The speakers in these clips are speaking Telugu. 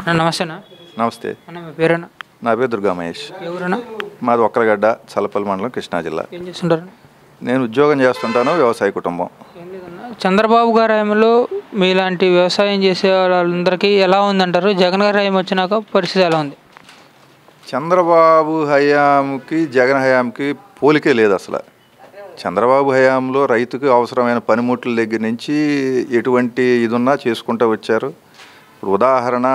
అన్న నమస్తేనా నమస్తే అన్న మీ పేరేనా నా పేరు దుర్గా మహేష్ ఎవరన్నా మాది ఒక్కలగడ్డ చల్లపల్లి మండలం కృష్ణా జిల్లా ఏం చేస్తుంటారు నేను ఉద్యోగం చేస్తుంటాను వ్యవసాయ కుటుంబం ఏం లేదన్నా చంద్రబాబు గారి హయాంలో మీలాంటి వ్యవసాయం చేసే వాళ్ళందరికీ ఎలా ఉందంటారు జగన్ గారి హయాం వచ్చినాక పరిస్థితి ఎలా ఉంది చంద్రబాబు హయాంకి జగన్ హయాంకి పోలికే లేదు అసలు చంద్రబాబు హయాంలో రైతుకు అవసరమైన పనిముట్ల దగ్గర నుంచి ఎటువంటి ఇది ఉన్నా చేసుకుంటూ వచ్చారు ఇప్పుడు ఉదాహరణ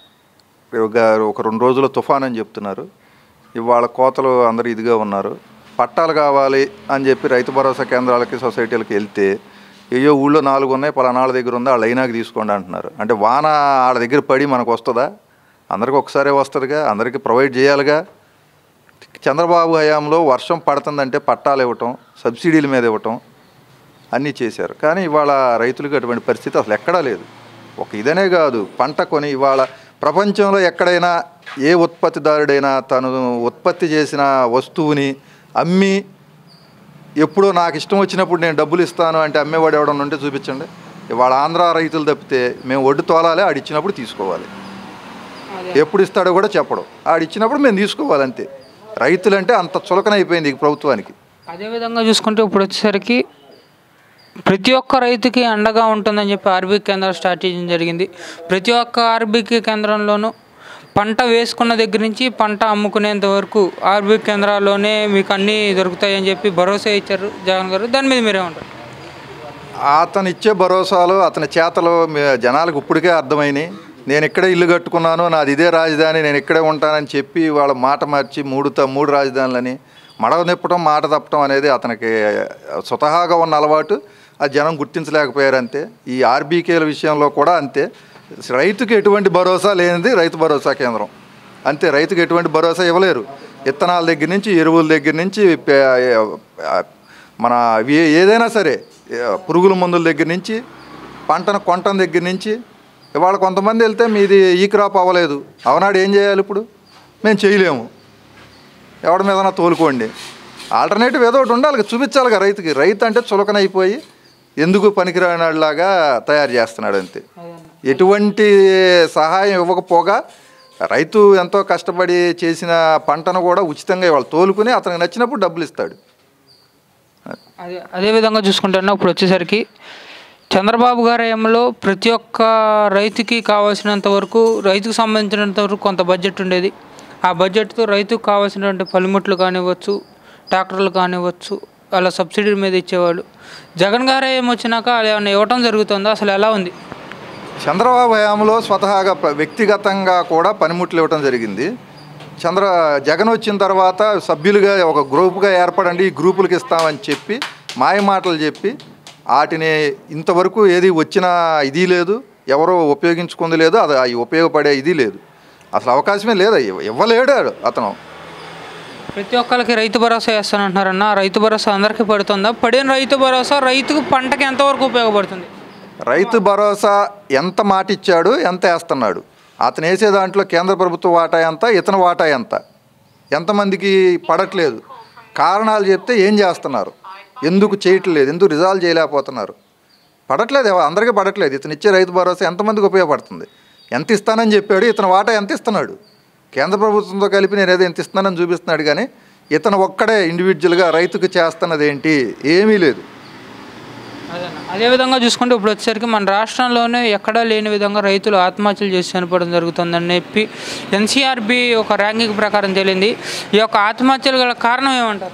ఒక ఒక రెండు రోజుల తుఫాన్ అని చెప్తున్నారు ఇవాళ కోతలు అందరూ ఇదిగా ఉన్నారు పట్టాలు కావాలి అని చెప్పి రైతు భరోసా కేంద్రాలకి సొసైటీలకి వెళ్తే అయ్యో ఊళ్ళో నాలుగు ఉన్నాయి పలానాళ్ళ దగ్గర ఉంది వాళ్ళ అయినాక తీసుకోండి అంటున్నారు అంటే వాన వాళ్ళ దగ్గర పడి మనకు వస్తుందా అందరికి ఒకసారే వస్తుందిగా అందరికీ ప్రొవైడ్ చేయాలిగా చంద్రబాబు హయాంలో వర్షం పడుతుందంటే పట్టాలు ఇవ్వటం సబ్సిడీల మీద ఇవ్వటం అన్నీ చేశారు కానీ ఇవాళ రైతులకు అటువంటి పరిస్థితి అసలు ఎక్కడా లేదు ఒక ఇదనే కాదు పంట కొని ఇవాళ ప్రపంచంలో ఎక్కడైనా ఏ ఉత్పత్తిదారుడైనా తను ఉత్పత్తి చేసిన వస్తువుని అమ్మి ఎప్పుడో నాకు ఇష్టం వచ్చినప్పుడు నేను డబ్బులు ఇస్తాను అంటే అమ్మేవాడు ఎవడన్నా ఉంటే చూపించండి ఇవాళ ఆంధ్ర రైతులు తప్పితే మేము ఒడ్డు తోలాలి ఆడు ఇచ్చినప్పుడు తీసుకోవాలి ఎప్పుడు ఇస్తాడో కూడా చెప్పడం ఆడు ఇచ్చినప్పుడు మేము తీసుకోవాలి అంతే రైతులంటే అంత చులకనైపోయింది ఈ ప్రభుత్వానికి అదేవిధంగా చూసుకుంటే ఇప్పుడు వచ్చేసరికి ప్రతి ఒక్క రైతుకి అండగా ఉంటుందని చెప్పి ఆర్బీ కేంద్రం స్టార్ట్ చేయడం జరిగింది ప్రతి ఒక్క ఆర్బీకే కేంద్రంలోనూ పంట వేసుకున్న దగ్గర నుంచి పంట అమ్ముకునేంత వరకు ఆర్బీ కేంద్రాల్లోనే మీకు అన్నీ దొరుకుతాయని చెప్పి భరోసా ఇచ్చారు జగన్ గారు దాని మీద మీరేమంటారు అతను ఇచ్చే భరోసాలు అతని చేతలు మే- జనాలకు ఇప్పటికే అర్థమైనాయి నేను ఇక్కడే ఇల్లు కట్టుకున్నాను నాది ఇదే రాజధాని నేను ఇక్కడే ఉంటానని చెప్పి వాళ్ళ మాట మార్చి మూడు త- మూడు రాజధానులని మడవ నిప్పటం మాట తప్పటం అనేది అతనికి స్వతహాగా ఉన్న అలవాటు ఆ జనం గుర్తించలేకపోయారు అంతే ఈ ఆర్బీకేల విషయంలో కూడా అంతే రైతుకి ఎటువంటి భరోసా లేనిది రైతు భరోసా కేంద్రం అంతే రైతుకి ఎటువంటి భరోసా ఇవ్వలేరు విత్తనాల దగ్గర నుంచి ఎరువుల దగ్గర నుంచి పే- ఆ, మన ఏ- ఏదైనా సరే ఏ, పురుగుల మందుల దగ్గర నుంచి పంటను కొనటం దగ్గర నుంచి ఇవాళ కొంతమంది వెళ్తే మీది ఈ క్రాప్ అవ్వలేదు అవనాడు ఏం చేయాలి ఇప్పుడు మేము చేయలేము ఎవడి మీదన్నా తోలుకోండి ఆల్టర్నేటివ్ ఏదో ఒకటి ఉండాలి కదా, చూపించాలి కదా రైతుకి రైతు అంటే చులకనైపోయి ఎందుకు పనికిరానిలాగా తయారు చేస్తున్నాడు అంతే ఎటువంటి సహాయం ఇవ్వకపోగా రైతు ఎంతో కష్టపడి చేసిన పంటను కూడా ఉచితంగా ఇవాళ తోలుకుని అతనికి నచ్చినప్పుడు డబ్బులు ఇస్తాడు అదే అదేవిధంగా చూసుకుంటే ఇప్పుడు వచ్చేసరికి చంద్రబాబు గారి హయాంలో ప్రతి ఒక్క రైతుకి కావాల్సినంత వరకు రైతుకు సంబంధించినంత వరకు కొంత బడ్జెట్ ఉండేది ఆ బడ్జెట్తో రైతుకు కావాల్సినటువంటి పనిముట్లు కానివ్వచ్చు ట్రాక్టర్లు కానివ్వచ్చు అలా సబ్సిడీ మీద ఇచ్చేవాళ్ళు జగన్ గారు ఏం వచ్చినాక అది ఏమైనా ఇవ్వటం జరుగుతుందో అసలు ఎలా ఉంది చంద్రబాబు హయాంలో స్వతహాగా ప- వ్యక్తిగతంగా కూడా పనిముట్లు ఇవ్వడం జరిగింది చంద్ర జగన్ వచ్చిన తర్వాత సభ్యులుగా ఒక గ్రూపుగా ఏర్పడండి ఈ గ్రూపులకు ఇస్తామని చెప్పి మాయ మాటలు చెప్పి వాటిని ఇంతవరకు ఏది వచ్చిన ఇది లేదు ఎవరో ఉపయోగించుకుంది లేదు అది అవి ఉపయోగపడే ఇది లేదు అసలు అవకాశమే లేదు ఇవ్వ- ఇవ్వలేడు అతను ప్రతి ఒక్కరికి రైతు భరోసా వేస్తానంటున్నారన్న ఆ రైతు భరోసా అందరికీ పడుతుందా పడిన రైతు భరోసా రైతుకు పంటకి ఎంతవరకు ఉపయోగపడుతుంది రైతు భరోసా ఎంత మాట ఇచ్చాడు ఎంత వేస్తున్నాడు అతను వేసే దాంట్లో కేంద్ర ప్రభుత్వ వాటా ఎంత ఇతని వాటా ఎంత ఎంతమందికి పడట్లేదు కారణాలు చెప్తే ఏం చేస్తున్నారు ఎందుకు చేయట్లేదు ఎందుకు రిజాల్వ్ చేయలేకపోతున్నారు పడట్లేదు ఎవ- అందరికీ పడట్లేదు ఇతను ఇచ్చే రైతు భరోసా ఎంతమందికి ఉపయోగపడుతుంది ఎంత ఇస్తానని చెప్పాడు ఇతను వాటా ఎంత ఇస్తున్నాడు కేంద్ర ప్రభుత్వంతో కలిపి నేను ఏదో ఎంత ఇస్తున్నానని చూపిస్తున్నాడు కానీ ఇతను ఒక్కడే ఇండివిజువల్గా రైతుకు చేస్తున్నది ఏంటి ఏమీ లేదు అదేనా. అదేవిధంగా చూసుకుంటే ఇప్పుడు వచ్చేసరికి మన రాష్ట్రంలోనే ఎక్కడా లేని విధంగా రైతులు ఆత్మహత్యలు చేసి చనిపోవడం జరుగుతుందని చెప్పి ఎన్సీఆర్బి ఒక ర్యాంకింగ్ ప్రకారం తేలింది ఈ యొక్క ఆత్మహత్యలు గల కారణం ఏమంటారు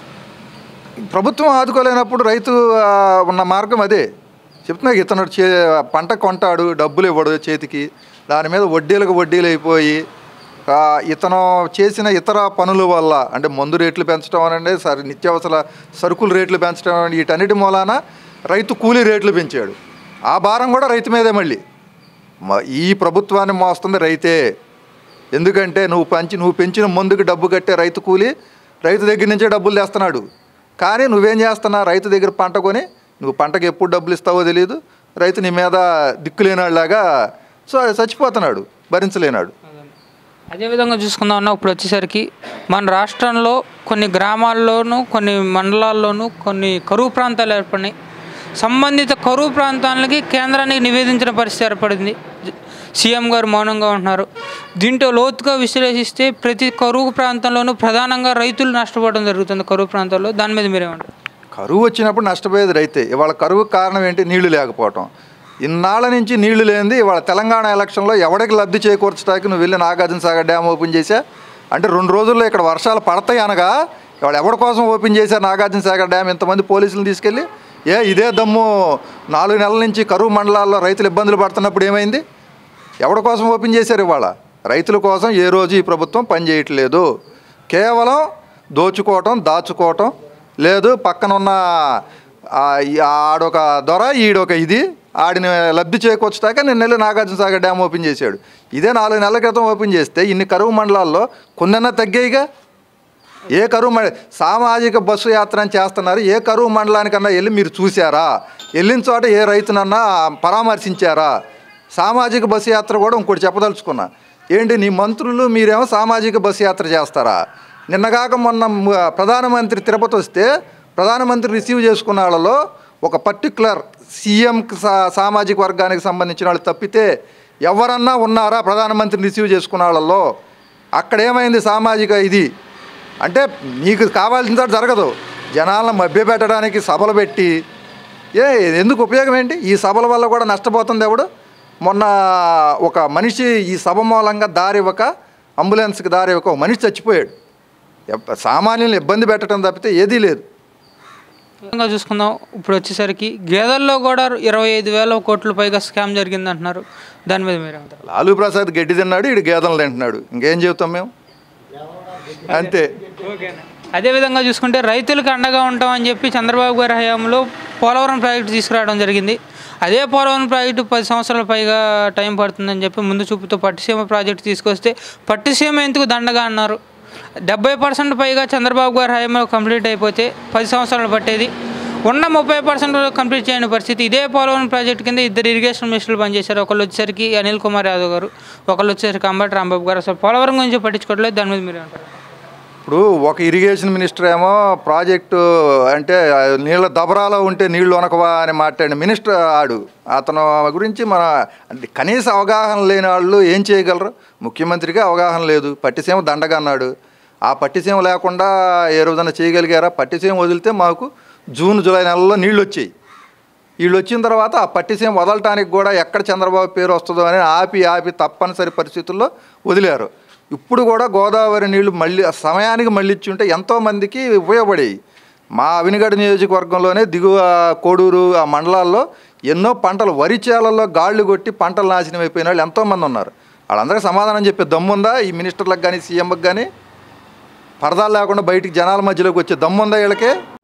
ప్రభుత్వం ఆదుకోలేనప్పుడు రైతు ఆ, ఉన్న మార్గం అదే చెప్తున్నా ఇతను చే పంట కొంటాడు డబ్బులు ఇవ్వడు చేతికి దాని మీద వడ్డీలకు వడ్డీలు అయిపోయి ఆ, ఇతను చేసిన ఇతర పనుల వల్ల అంటే మందు రేట్లు పెంచడం అనండి సరే నిత్యావసర సరుకుల రేట్లు పెంచడం అనండి వీటన్నిటి మూలాన రైతు కూలీ రేట్లు పెంచాడు ఆ భారం కూడా రైతు మీదే మళ్ళీ మ- ఈ ప్రభుత్వాన్ని మోస్తుంది రైతే ఎందుకంటే నువ్వు పంచి నువ్వు పెంచిన మందుకి డబ్బు కట్టే రైతు కూలి రైతు దగ్గర నుంచే డబ్బులు తెస్తున్నాడు కానీ నువ్వేం చేస్తున్నా రైతు దగ్గర పంట కొని నువ్వు పంటకి ఎప్పుడు డబ్బులు ఇస్తావో తెలియదు రైతు నీ మీద దిక్కులేనాడులాగా సో చచ్చిపోతున్నాడు భరించలేనాడు అదేవిధంగా చూసుకుందాం అన్న ఇప్పుడు వచ్చేసరికి మన రాష్ట్రంలో కొన్ని గ్రామాల్లోనూ కొన్ని మండలాల్లోనూ కొన్ని కరువు ప్రాంతాలు ఏర్పడినాయి సంబంధిత కరువు ప్రాంతాలకి కేంద్రానికి నివేదించిన పరిస్థితి ఏర్పడింది జ- సీఎం గారు మౌనంగా ఉంటున్నారు దీంట్లో లోతుగా విశ్లేషిస్తే ప్రతి కరువు ప్రాంతంలోనూ ప్రధానంగా రైతులు నష్టపోవడం జరుగుతుంది కరువు ప్రాంతాల్లో దాని మీద మీరేమంటారు కరువు వచ్చినప్పుడు నష్టపోయేది రైతే ఇవాళ కరువుకి కారణం ఏంటి నీళ్లు లేకపోవటం ఇన్నాళ్ళ నుంచి నీళ్లు లేనిది ఇవాళ తెలంగాణ ఎలక్షన్లో ఎవడికి లబ్ధి చేకూర్చడానికి నువ్వు వెళ్ళి నాగార్జున సాగర్ డ్యామ్ ఓపెన్ చేశా అంటే రెండు రోజుల్లో ఇక్కడ వర్షాలు పడతాయి అనగా ఇవాళ ఎవరి కోసం ఓపెన్ చేశారు నాగార్జున సాగర్ డ్యామ్ ఇంతమంది పోలీసులు తీసుకెళ్ళి ఏ ఇదే దమ్ము నాలుగు నెలల నుంచి కరువు మండలాల్లో రైతులు ఇబ్బందులు పడుతున్నప్పుడు ఏమైంది ఎవరి కోసం ఓపెన్ చేశారు ఇవాళ రైతుల కోసం ఏ రోజు ఈ ప్రభుత్వం పనిచేయట్లేదు కేవలం దోచుకోవటం దాచుకోవటం లేదు పక్కన ఉన్న ఆ, ఈ ఆడొక దొర ఈడొక ఇది ఆడిని లబ్ధి చేకూర్చడాక నేను నెల నాగార్జున సాగర్ డ్యామ్ ఓపెన్ చేశాడు ఇదే నాలుగు నెలల క్రితం ఓపెన్ చేస్తే ఇన్ని కరువు మండలాల్లో కొన్నన్నా తగ్గాయిగా ఏ కరువు మండ సామాజిక బస్సు యాత్ర అని చేస్తున్నారు ఏ కరువు మండలానికన్నా వెళ్ళి మీరు చూసారా వెళ్ళిన చోట ఏ రైతునన్నా పరామర్శించారా సామాజిక బస్సు యాత్ర కూడా ఇంకోటి చెప్పదలుచుకున్నా ఏంటి నీ మంత్రులు మీరేమో సామాజిక బస్సు యాత్ర చేస్తారా నిన్నగాక మొన్న మ- ప్రధానమంత్రి తిరుపతి వస్తే ప్రధానమంత్రి రిసీవ్ చేసుకున్న వాళ్ళలో ఒక పర్టికులర్ సీఎం సామాజిక వర్గానికి సంబంధించిన వాళ్ళు తప్పితే ఎవరన్నా ఉన్నారా ప్రధానమంత్రిని రిసీవ్ చేసుకున్న వాళ్ళలో అక్కడ ఏమైంది సామాజిక ఇది అంటే మీకు కావాల్సిన చోట జరగదు జనాలను మభ్యపెట్టడానికి సభలు పెట్టి ఏ ఎందుకు ఉపయోగం ఏంటి ఈ సభల వల్ల కూడా నష్టపోతుంది ఎవడు మొన్న ఒక మనిషి ఈ సభ మూలంగా దారి ఇవ్వక అంబులెన్స్కి దారి ఇవ్వక ఒక మనిషి చచ్చిపోయాడు ఎప్ప- సామాన్యులను ఇబ్బంది పెట్టడం తప్పితే ఏదీ లేదు విధంగా చూసుకుందాం ఇప్పుడు వచ్చేసరికి గేదెల్లో కూడా ఇరవై ఐదు వేల కోట్ల పైగా స్కామ్ జరిగింది అంటున్నారు దాని మీద మీరేమంటారు లాలూ ప్రసాద్ గడ్డి తిన్నాడు ఇడు గేదెలు తింటున్నాడు ఇంకేం చెబుతాం మేము అంతే అదేవిధంగా చూసుకుంటే రైతులకు అండగా ఉంటామని చెప్పి చంద్రబాబు గారి హయాంలో పోలవరం ప్రాజెక్టు తీసుకురావడం జరిగింది అదే పోలవరం ప్రాజెక్టు పది సంవత్సరాల పైగా టైం పడుతుందని చెప్పి ముందు చూపుతో పట్టిసీమ ప్రాజెక్టు తీసుకొస్తే పట్టిసీమ ఎందుకు దండగా అన్నారు డెబ్బై పర్సెంట్ పైగా చంద్రబాబు గారి హయాంలో కంప్లీట్ అయిపోతే పది సంవత్సరాలు పట్టేది ఉన్న ముప్పై పర్సెంట్ కంప్లీట్ చేయని పరిస్థితి ఇదే పోలవరం ప్రాజెక్టు కింద ఇద్దరు ఇరిగేషన్ మినిస్టర్లు పనిచేశారు ఒకళ్ళు వచ్చేసరికి అనిల్ కుమార్ యాదవ్ గారు ఒకళ్ళు వచ్చేసరికి అంబటి రాంబాబు గారు అసలు పోలవరం గురించి పట్టించుకోవట్లేదు దాని మీద మీరు అంటారు ఇప్పుడు ఒక ఇరిగేషన్ మినిస్టర్ ఏమో ప్రాజెక్టు అంటే ఆ నీళ్ళ దబరాలో ఉంటే నీళ్లు వనకవా అని మాట్లాడిన మినిస్టర్ ఆడు అతను గురించి మన అంటే కనీస అవగాహన లేని వాళ్ళు ఏం చేయగలరు ముఖ్యమంత్రికి అవగాహన లేదు పట్టిసీమ దండగా అన్నాడు ఆ పట్టిసీమ లేకుండా ఏ రోజైనా చేయగలిగారా పట్టిసీమ వదిలితే మాకు జూన్ జూలై నెలలో నీళ్ళు వచ్చాయి వీళ్ళు వచ్చిన తర్వాత ఆ పట్టిసీమ వదలటానికి కూడా ఎక్కడ చంద్రబాబు పేరు వస్తుందో అని ఆపి ఆపి తప్పనిసరి పరిస్థితుల్లో వదిలారు ఇప్పుడు కూడా గోదావరి నీళ్లు మళ్ళీ ఆ సమయానికి మళ్ళీ ఇచ్చి ఉంటే ఎంతోమందికి ఉపయోగపడేవి మా అవినిగడ నియోజకవర్గంలోనే దిగువ కోడూరు ఆ మండలాల్లో ఎన్నో పంటలు వరి చేలల్లో గాళ్ళు కొట్టి పంటలు నాశనం అయిపోయిన వాళ్ళు ఎంతోమంది ఉన్నారు వాళ్ళందరికీ సమాధానం చెప్పే దమ్ముందా ఈ మినిస్టర్లకు కానీ సీఎంకి కానీ పరదాలు లేకుండా బయటికి జనాల మధ్యలోకి వచ్చే దమ్ముందా వీళ్ళకి